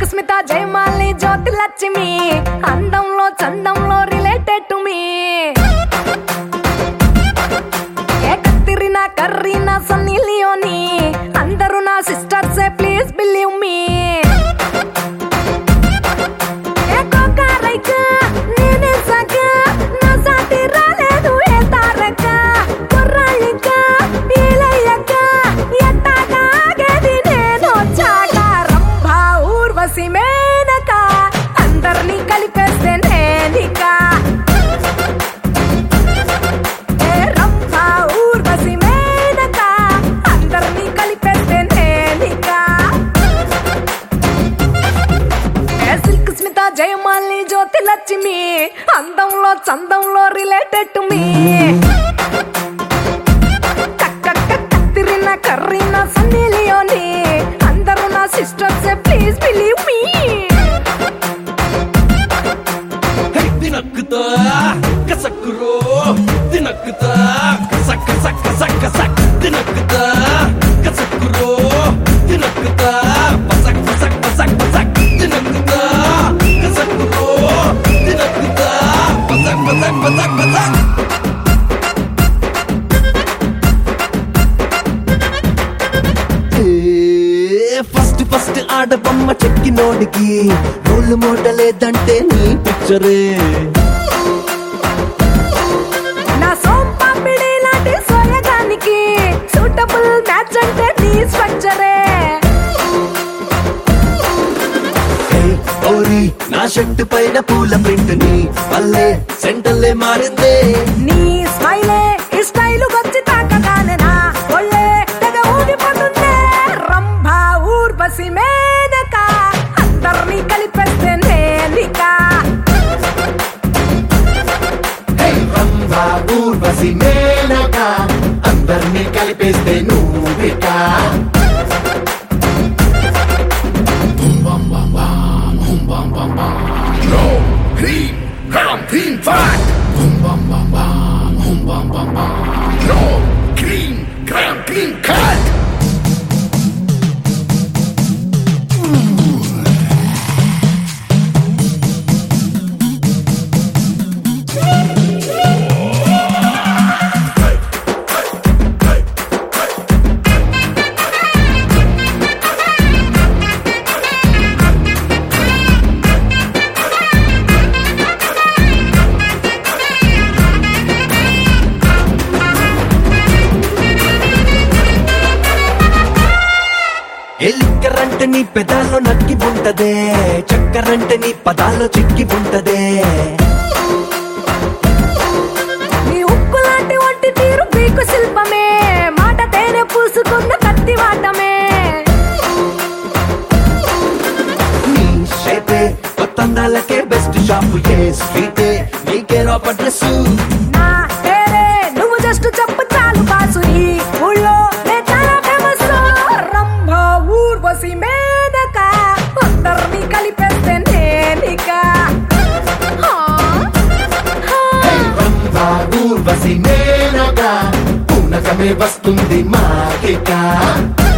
Silk Smitha Jayamali Jyothi Lakshmi అందంలో చందంలో related to me ఏ కత్తిరినా కర్రీనా సన్నీ లియోని అందరూ నా సిస్టర్సే ప్లీజ్ బిలీవ్ మీ ఏ కోకారైక నేనే సగ నా సాటి రాలేదు ఏ తారక కుర్రాళ్ళిక ఈలయ్యక ఎట్టాగాగేది నేను చాక రంభ ఊర్వశి మేనక అందరినీ కలిపేస్తే నేనిక ఏ రంభ ఊర్వశి మేనక అందరినీ కలిపేస్తే నేనిక ఏ సిల్క్ స్మిత జయమాలి జ్యోతి లక్ష్మి అందంలో చందంలో related to me Katrina Kareena Sunny Leone అందరూ నా sisters please believe me hey తినక్కుతా కసక్కురో తినక్కుతా కసక్ కసక్ కసక్ కసక్ తినక్కుతా కసక్కురో తినక్కుతా పసక్ పసక్ పసక్ పసక్ తినక్కుతా కసక్కురో తినక్కుతా పసక్ పసక్ పసక్ పసక్ ఫస్ట్ ఫస్ట్ ఆడబొమ్మ చెక్కినోడికి రోల్ మోడలేదంటే నీ పిక్చరే నా సోంపాపిడి లాంటి సోయగానికి సూటబుల్ మ్యాచ్ అంటే నీ స్ట్రక్చరే హే ఓరి నా షర్ట్ పైన పూల ప్రింట్ ని పల్లె సెంటర్లే మారిందే నీ స్మైలే ఈ స్టైలు వచ్చి తాకగానే నా ఒళ్ళే తెగ ఊగిపోతుందే రంభ ఊర్వశి మేనక అందరినీ కలిపేస్తే నేనిక రంభా ఊర్వశి మేనక అందరినీ కలిపేస్తే నువ్విక Green, gram, green, fat. Boom, bam, bam, bam. Hum, bam, bam, bam. No, green, gram, green, cat. ఎలిక్కరంటే నీ పెదాల్లో నక్కి ఉంటదే చక్కరంటే నీ పదాల్లో చిక్కి ఉంటదే నీ ఉక్కు లాంటి ఒంటి తీరు పీకు శిల్పమే మాట తేనె పూసుకున్న కత్తి వాటమే నీ షేపే కొత్త అందాలకే బెస్ట్ షాపు ఏ స్ట్రీటే నీకే రాప డ్రెస్ నా పేరే నువ్వు జస్ట్ చెప్పు చాలు బాసు ఈ ఊళ్ళో నే చాలా ఫేమస్ రంభ ఊర్వశి మేనక అందరినీ కలిపేస్తే నేనిక హా, హా. ఊర్వశి మేనక పూనకమే వస్తుంది మాకిక